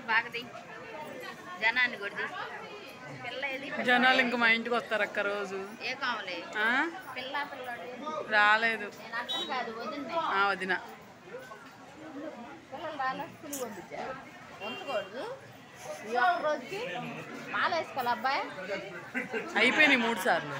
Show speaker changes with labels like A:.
A: బాగది జనాన్ని కొడిది పిల్ల ఏది
B: జనాలు ఇంక మా ఇంటికి వస్తారు అక్క రోజు
A: ఏ కావాలి
B: ఆ?
A: పిల్ల పిల్లడు
B: రాలేదు
A: నేను అర్థం కాదు వదిన
B: ఆ వదిన
A: పిల్లలు రాలే స్కూల్ పంపించారు ఉంచకూడదు ఈ ఒక్క రోజుకి మాల వేసుకోవాలి అబ్బాయి
B: అయిపోయినాయి మూడు సార్లు